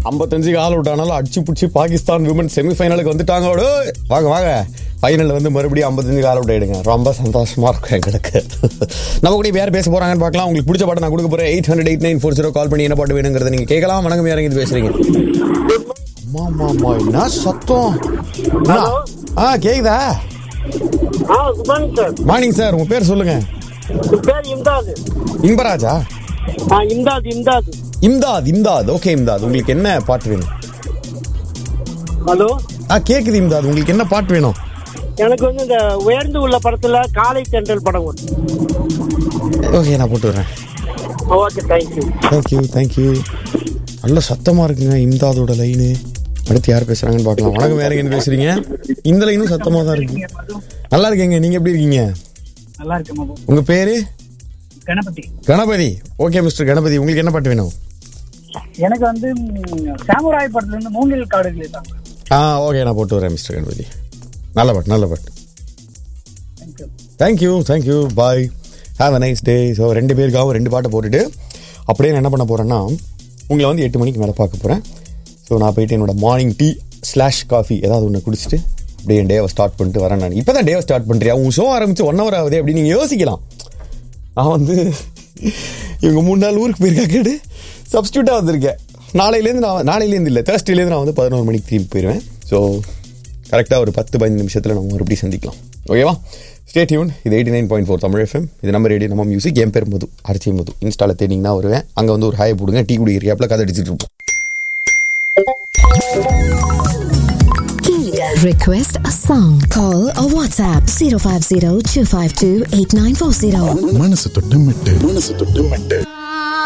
ஐம்பத்தஞ்சுக்கு ஆள் விட்டானாலும் அடிச்சு பிடிச்சி பாகிஸ்தான் விமன் செமிஃபைனலுக்கு வந்துட்டாங்க டேய். வாங்க வாங்க ஃபைனலில் வந்து மறுபடியும் ஐம்பத்தஞ்சுக்கு ஆள் அவுட் ஆயிடுங்க ரொம்ப சந்தோஷமா இருக்கும் எங்களுக்கு நம்ம கூட யார் பேச போறாங்கன்னு பார்க்கலாம் உங்களுக்கு பிடிச்ச பாட்டு நான் கொடுக்க போறேன் eight hundred eight nine four zero call பண்ணி என்ன பாட்டு வேணுங்கிறத நீங்க கேட்கலாம் வணக்கம் யாரும் இது பேசுறீங்க அம்மா அம்மா அம்மா என்ன சத்தம் என்ன? ஆ கேக்குதா ஆ good morning sir morning sir உங்க பேர் சொல்லுங்க என் பேர் இம்தாது இன்பராஜா ஆ இம்தாது இம்தாது இம்தாத் இம்தாத் ஓகே இம்தாத் உங்களுக்கு என்ன பாட்டு வேணும் ஹலோ ஆ கேக்குது இம்தாத் உங்களுக்கு என்ன பாட்டு வேணும் எனக்கு வந்து இந்த உயர்ந்து உள்ள படத்துல காலை தென்றல் படம் ஒன்று ஓகே நான் போட்டு வரேன் ஓகே தேங்க்யூ தேங்க்யூ தேங்க்யூ நல்ல சத்தமா இருக்குங்க இம்தாதோட லைனு அடுத்து யார் பேசுறாங்கன்னு பார்க்கலாம் வணக்கம் வேற எங்க பேசுறீங்க இந்த லைனும் சத்தமா தான் இருக்கு நல்லா இருக்கேங்க நீங்க எப்படி இருக்கீங்க நல்லா இருக்கேன் மது உங்க பேரு கணபதி கணபதி ஓகே மிஸ்டர் கணபதி உங்களுக்கு என்ன பாட்டு வேணும் எனக்கு வந்து சாமுராய் படத்துல இருந்து மூங்கில் காடுகள் இருக்காங்க ஆ ஓகே நான் போட்டு வரேன் மிஸ்டர் கணபதி நல்ல பாட்டு நல்ல பாட்டு thank you thank you bye have a nice day so ரெண்டு பேருக்காகவும் ரெண்டு பாட்டை போட்டுட்டு அப்படியே நான் என்ன பண்ண போகிறேன்னா உங்களை வந்து எட்டு மணிக்கு மேலே பார்க்க போகிறேன் ஸோ நான் போயிட்டு என்னோட மார்னிங் டீ ஸ்லாஷ் காஃபி ஏதாவது ஒன்று குடிச்சிட்டு அப்படியே என் டேவை ஸ்டார்ட் பண்ணிட்டு வரேன் நான் இப்போ தான் டேவை ஸ்டார்ட் பண்ணுறியா உன் ஷோ ஆரம்பிச்சு ஒன் ஹவர் ஆகுது அப்படின்னு நீங்கள் யோசிக்கலாம் நான் வந்து இவங்க மூணு நாள் ஊருக்கு போயிருக்கா கேடு சப்ஸ்டியூட்டாக வந்திருக்கேன் நாளையிலேருந்து நான் நாளையிலேருந்து இல்லை தேர்ஸ்டேலேருந்து நான் வந்து பதினோரு மணிக்கு திரும்பி போயிடுவேன் ஸோ கரெக்டாக ஒரு பத்து பதினஞ்சு நிமிஷத்தில் நம்ம மறுபடியும் சந்திக்கலாம் ஓகேவா ஸ்டே டியூன் இது eighty nine point four Tamil FM இது நம்ம ரேடியோ நம்ம மியூசிக் என் பேர் மது அரிசி மது இன்ஸ்டாவில் தேடிங்கன்னா வருவேன் அங்கே வந்து ஒரு ஹாய் போடுங்க டீ குடிக்கிற கதை அடிச்சிட்டு இருப்போம் Request a song. Call or WhatsApp 050 252 8940. மனசு தொட்டு மெட்டு மனசு தொட்டு மெட்டு